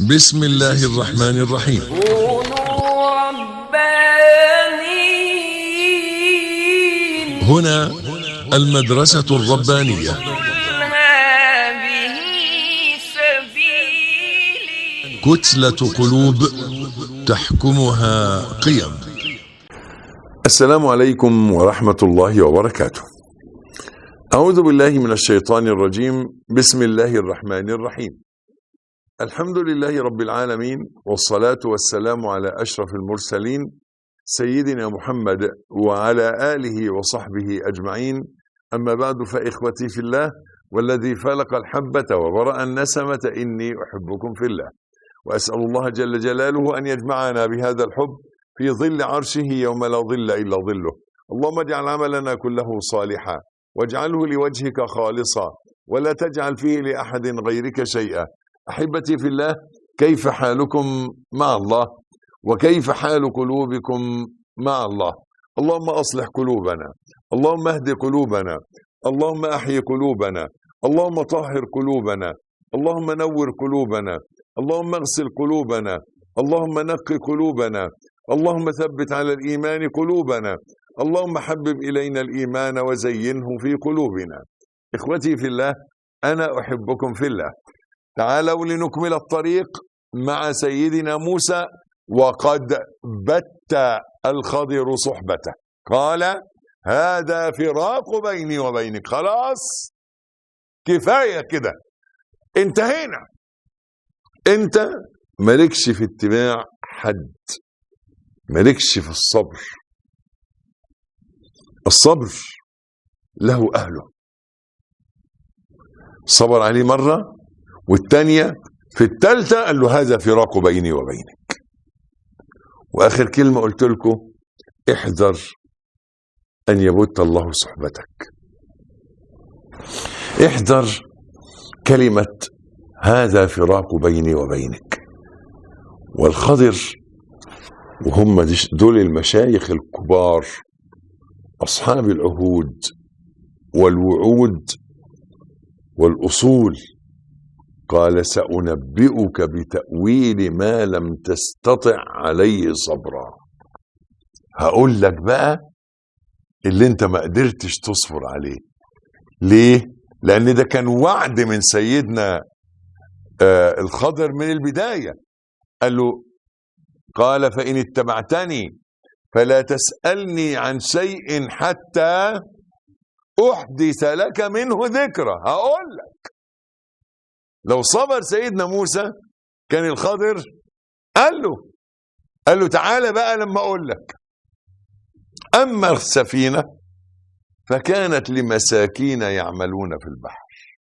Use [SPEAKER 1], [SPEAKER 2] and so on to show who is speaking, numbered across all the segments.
[SPEAKER 1] بسم الله الرحمن الرحيم
[SPEAKER 2] كونوا ربانيين
[SPEAKER 1] هنا المدرسة الربانية
[SPEAKER 2] قل هذه سبيلي
[SPEAKER 1] كتلة قلوب تحكمها قيم
[SPEAKER 3] السلام عليكم ورحمة الله وبركاته. أعوذ بالله من الشيطان الرجيم، بسم الله الرحمن الرحيم. الحمد لله رب العالمين والصلاة والسلام على أشرف المرسلين سيدنا محمد وعلى آله وصحبه أجمعين. أما بعد فإخوتي في الله والذي فلق الحبة وبرأ النسمة إني أحبكم في الله. وأسأل الله جل جلاله أن يجمعنا بهذا الحب في ظل عرشه يوم لا ظل الا ظله اللهم اجعل عملنا كله صالحا واجعله لوجهك خالصا ولا تجعل فيه لاحد غيرك شيئا احبتي في الله كيف حالكم مع الله وكيف حال قلوبكم مع الله اللهم اصلح قلوبنا اللهم اهد قلوبنا اللهم احي قلوبنا اللهم طهر قلوبنا اللهم نور قلوبنا اللهم اغسل قلوبنا اللهم نق قلوبنا اللهم ثبت على الايمان قلوبنا اللهم حبب الينا الايمان وزينه في قلوبنا اخوتي في الله انا احبكم في الله تعالوا لنكمل الطريق مع سيدنا موسى وقد بت الخضر صحبته قال هذا فراق بيني وبينك خلاص كفايه كده انتهينا انت مالكش في اتباع حد مالكش في الصبر الصبر له أهله صبر عليه مرة والتانية في التالتة قال له هذا فراق بيني وبينك وآخر كلمة قلت لكم احذر أن يبت الله صحبتك احذر كلمة هذا فراق بيني وبينك والخضر وهم دش- دول المشايخ الكبار أصحاب العهود والوعود والأصول قال سأنبئك بتأويل ما لم تستطع عليه صبرا هقول لك بقى اللي انت ما قدرتش تصبر عليه ليه لان ده كان وعد من سيدنا آه الخضر من البدايه قال له قال فإن اتبعتني فلا تسألني عن شيء حتى أحدث لك منه ذكرى هقول لك لو صبر سيدنا موسى كان الخضر قال له قال له تعالى بقى لما أقول لك أما السفينة فكانت لمساكين يعملون في البحر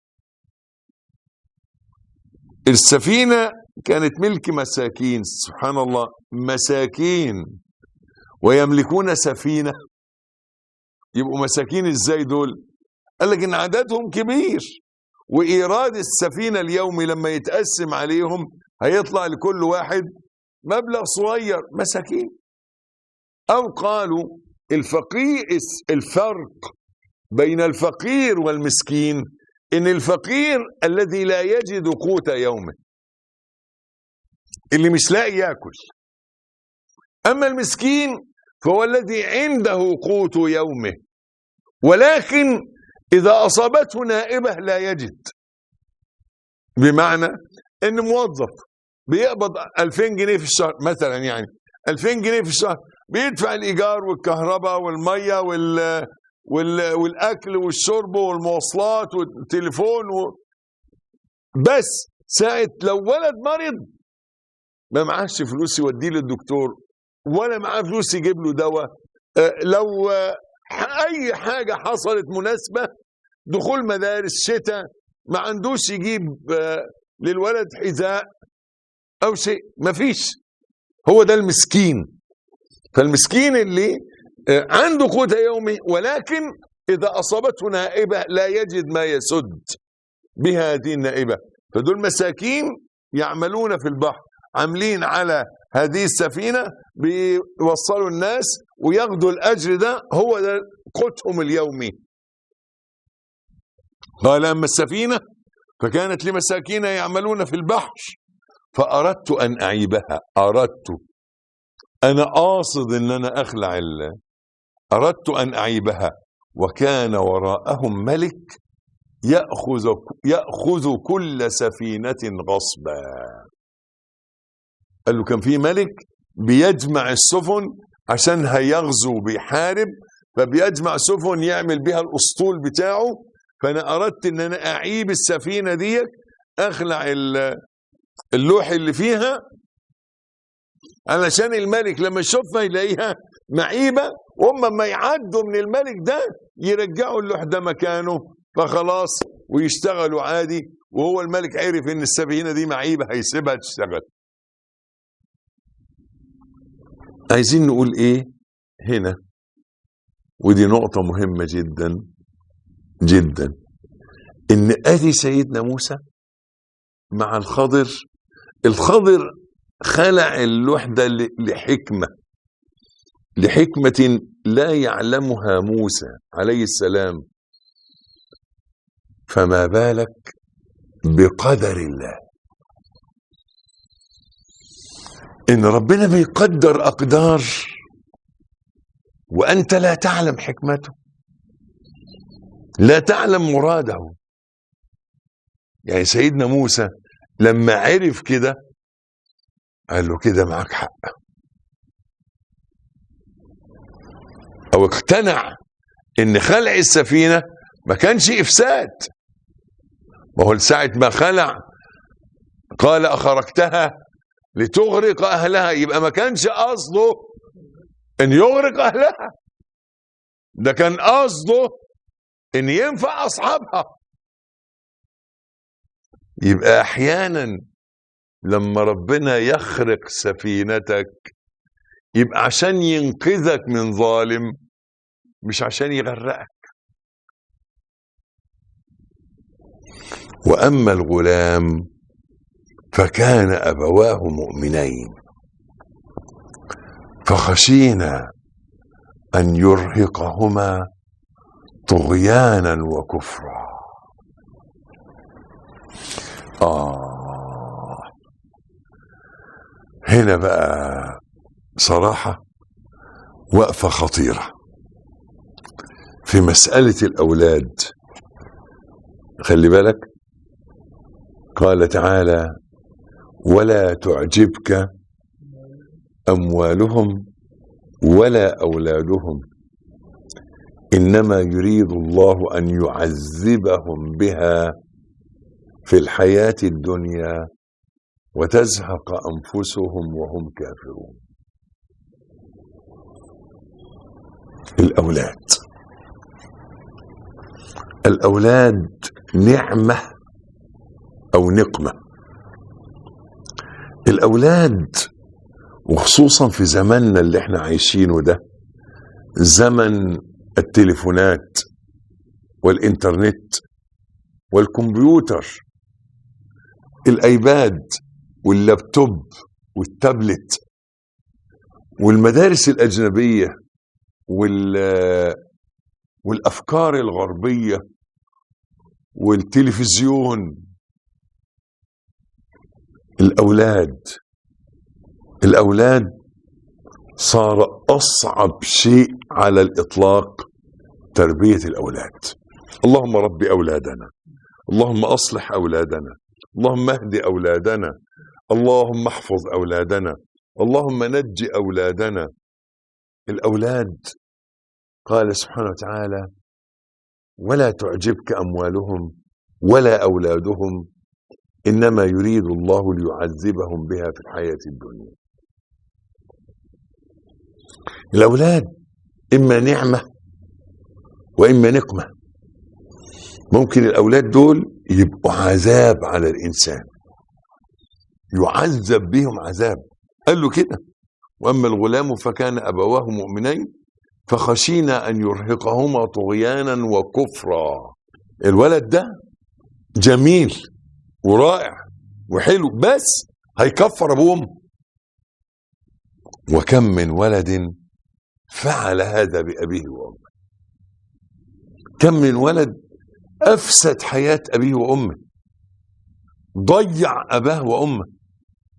[SPEAKER 3] السفينة كانت ملك مساكين سبحان الله مساكين ويملكون سفينة يبقوا مساكين ازاي دول قال لك ان عددهم كبير وايراد السفينة اليومي لما يتقسم عليهم هيطلع لكل واحد مبلغ صغير مساكين او قالوا الفقير الفرق بين الفقير والمسكين ان الفقير الذي لا يجد قوت يومه اللي مش لاقي ياكل اما المسكين فهو الذي عنده قوت يومه ولكن اذا اصابته نائبه لا يجد بمعنى ان موظف بيقبض 2000 جنيه في الشهر مثلا يعني 2000 جنيه في الشهر بيدفع الايجار والكهرباء والميه وال وال والاكل والشرب والمواصلات والتليفون و... بس ساعه لو ولد مرض ما معاش فلوس يوديه للدكتور ولا معاه فلوس يجيب له دواء آه، لو آه، اي حاجه حصلت مناسبه دخول مدارس شتاء ما عندوش يجيب آه، للولد حذاء او شيء ما فيش هو ده المسكين فالمسكين اللي آه، عنده قوت يومي ولكن اذا اصابته نائبه لا يجد ما يسد بها هذه النائبه فدول مساكين يعملون في البحر عاملين على هذه السفينة بيوصلوا الناس وياخدوا الأجر ده هو ده قوتهم اليومي قال أما السفينة فكانت لمساكين يعملون في البحر فأردت أن أعيبها أردت أنا قاصد أن أنا أخلع ال... أردت أن أعيبها وكان وراءهم ملك يأخذ يأخذ كل سفينة غصبا قال له كان في ملك بيجمع السفن عشان هيغزو بيحارب فبيجمع سفن يعمل بها الاسطول بتاعه فانا اردت ان انا اعيب السفينه ديت اخلع ال- اللوح اللي فيها علشان الملك لما يشوفها يلاقيها معيبه وهم ما يعدوا من الملك ده يرجعوا اللوح ده مكانه فخلاص ويشتغلوا عادي وهو الملك عرف ان السفينه دي معيبه هيسيبها تشتغل عايزين نقول ايه هنا ودي نقطة مهمة جدا جدا ان ادي سيدنا موسى مع الخضر الخضر خلع اللوح ده ل- لحكمة لحكمة لا يعلمها موسى عليه السلام فما بالك بقدر الله ان ربنا بيقدر اقدار وانت لا تعلم حكمته لا تعلم مراده يعني سيدنا موسى لما عرف كده قال له كده معاك حق او اقتنع ان خلع السفينه ما كانش افساد ما هو ساعه ما خلع قال اخرجتها لتغرق اهلها يبقى ما كانش قصده ان يغرق اهلها ده كان قصده ان ينفع اصحابها يبقى احيانا لما ربنا يخرق سفينتك يبقى عشان ينقذك من ظالم مش عشان يغرقك واما الغلام فكان ابواه مؤمنين فخشينا ان يرهقهما طغيانا وكفرا اه هنا بقى صراحه وقفه خطيره في مساله الاولاد خلي بالك قال تعالى ولا تعجبك اموالهم ولا اولادهم انما يريد الله ان يعذبهم بها في الحياه الدنيا وتزهق انفسهم وهم كافرون الاولاد الاولاد نعمه او نقمه الاولاد وخصوصا في زماننا اللي احنا عايشينه ده زمن التليفونات والانترنت والكمبيوتر الايباد واللابتوب والتابلت والمدارس الاجنبيه وال والافكار الغربيه والتلفزيون الاولاد الاولاد صار اصعب شيء على الاطلاق تربيه الاولاد اللهم رب اولادنا اللهم اصلح اولادنا اللهم اهد اولادنا اللهم احفظ اولادنا اللهم نج اولادنا الاولاد قال سبحانه وتعالى ولا تعجبك اموالهم ولا اولادهم انما يريد الله ليعذبهم بها في الحياه الدنيا الاولاد اما نعمه واما نقمه ممكن الاولاد دول يبقوا عذاب على الانسان يعذب بهم عذاب قال له كده واما الغلام فكان ابواه مؤمنين فخشينا ان يرهقهما طغيانا وكفرا الولد ده جميل ورائع وحلو بس هيكفر ابوه وامه وكم من ولد فعل هذا بابيه وامه كم من ولد افسد حياه ابيه وامه ضيع اباه وامه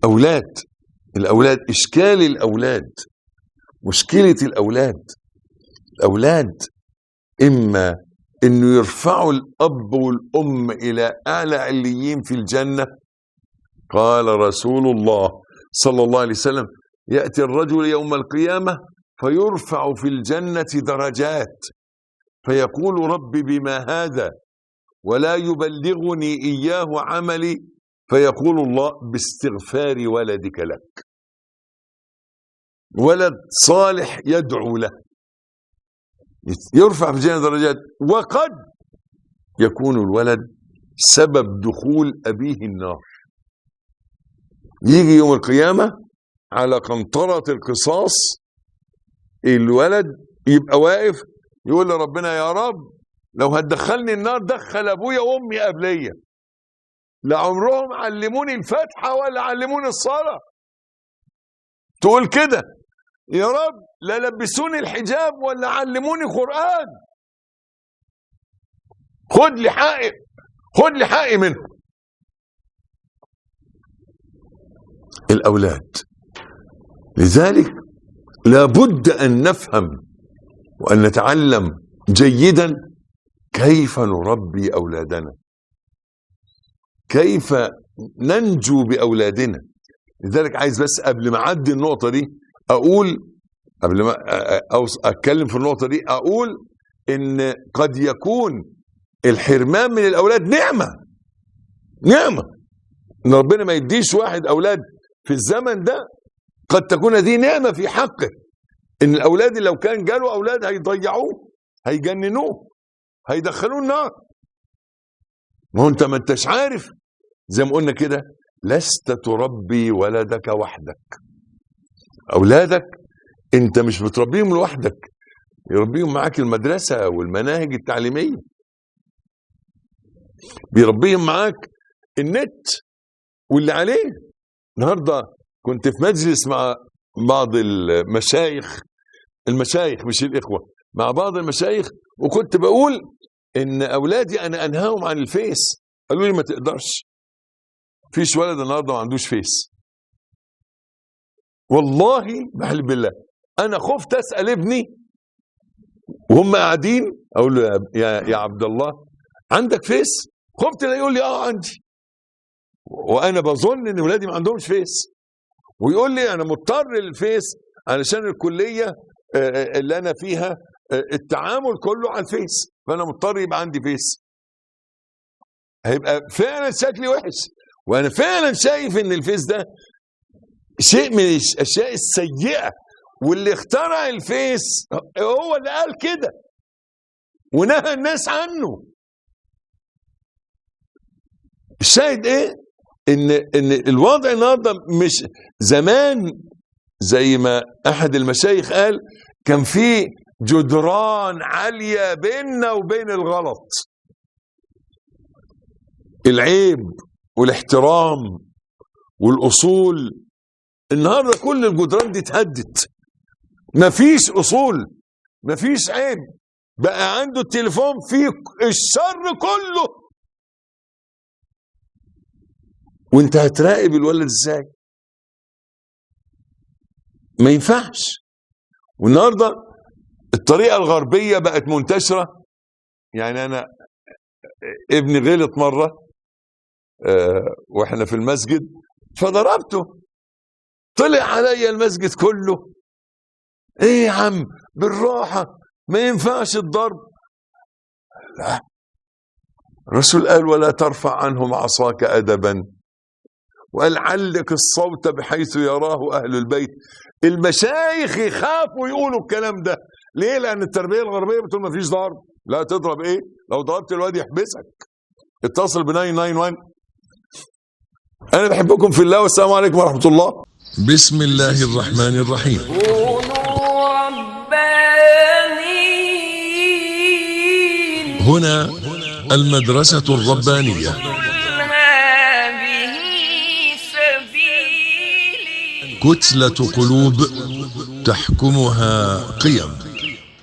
[SPEAKER 3] أولاد الأولاد إشكال الأولاد مشكلة الأولاد الأولاد إما إنه يرفعوا الأب والأم إلى أعلى عليين في الجنة قال رسول الله صلى الله عليه وسلم يأتي الرجل يوم القيامة فيرفع في الجنة درجات فيقول رب بما هذا ولا يبلغني إياه عملي فيقول الله باستغفار ولدك لك ولد صالح يدعو له يرفع في الجنة درجات وقد يكون الولد سبب دخول أبيه النار يجي يوم القيامة على قنطرة القصاص الولد يبقى واقف يقول لربنا يا رب لو هتدخلني النار دخل ابويا وامي قبليا لا عمرهم علموني الفاتحه ولا علموني الصلاه تقول كده يا رب لا لبسوني الحجاب ولا علموني قران خد لي حقي خد لي حقي منهم الاولاد لذلك لابد ان نفهم وان نتعلم جيدا كيف نربي اولادنا كيف ننجو باولادنا لذلك عايز بس قبل ما اعدي النقطه دي اقول قبل ما أو اتكلم في النقطه دي اقول ان قد يكون الحرمان من الاولاد نعمه نعمه ان ربنا ما يديش واحد اولاد في الزمن ده قد تكون دي نعمه في حقه ان الاولاد لو كان جاله اولاد هيضيعوه هيجننوه هيدخلوه النار ما هو انت ما انتش عارف زي ما قلنا كده لست تربي ولدك وحدك اولادك انت مش بتربيهم لوحدك يربيهم معاك المدرسه والمناهج التعليميه بيربيهم معاك النت واللي عليه النهارده كنت في مجلس مع بعض المشايخ المشايخ مش الاخوه مع بعض المشايخ وكنت بقول ان اولادي انا انهاهم عن الفيس قالوا لي ما تقدرش فيش ولد النهارده ما عندوش فيس والله بحلف بالله انا خفت اسال ابني وهم قاعدين اقول له يا يا عبد الله عندك فيس خفت لا يقول لي اه عندي وانا بظن ان ولادي ما عندهمش فيس ويقول لي انا مضطر للفيس علشان الكليه اللي انا فيها التعامل كله على الفيس فانا مضطر يبقى عندي فيس هيبقى فعلا شكلي وحش وانا فعلا شايف ان الفيس ده شيء من الاشياء السيئه واللي اخترع الفيس هو اللي قال كده ونهى الناس عنه الشاهد ايه ان ان الوضع النهارده مش زمان زي ما احد المشايخ قال كان في جدران عاليه بيننا وبين الغلط العيب والاحترام والاصول النهارده كل الجدران دي اتهدت مفيش اصول مفيش عيب بقى عنده التليفون فيه الشر كله وانت هتراقب الولد ازاي ما ينفعش والنهارده الطريقه الغربيه بقت منتشره يعني انا ابني غلط مره آه واحنا في المسجد فضربته طلع عليا المسجد كله ايه يا عم بالراحه ما ينفعش الضرب لا الرسول قال ولا ترفع عنهم عصاك ادبا وقال علق الصوت بحيث يراه اهل البيت المشايخ يخافوا يقولوا الكلام ده ليه لان التربيه الغربيه بتقول ما فيش ضرب لا تضرب ايه لو ضربت الواد يحبسك اتصل ب 991 انا بحبكم في الله والسلام عليكم ورحمه الله
[SPEAKER 1] بسم الله الرحمن الرحيم
[SPEAKER 2] كونوا ربانيين
[SPEAKER 1] هنا المدرسة الربانية
[SPEAKER 2] قل هذه سبيلي
[SPEAKER 1] كتلة قلوب تحكمها قيم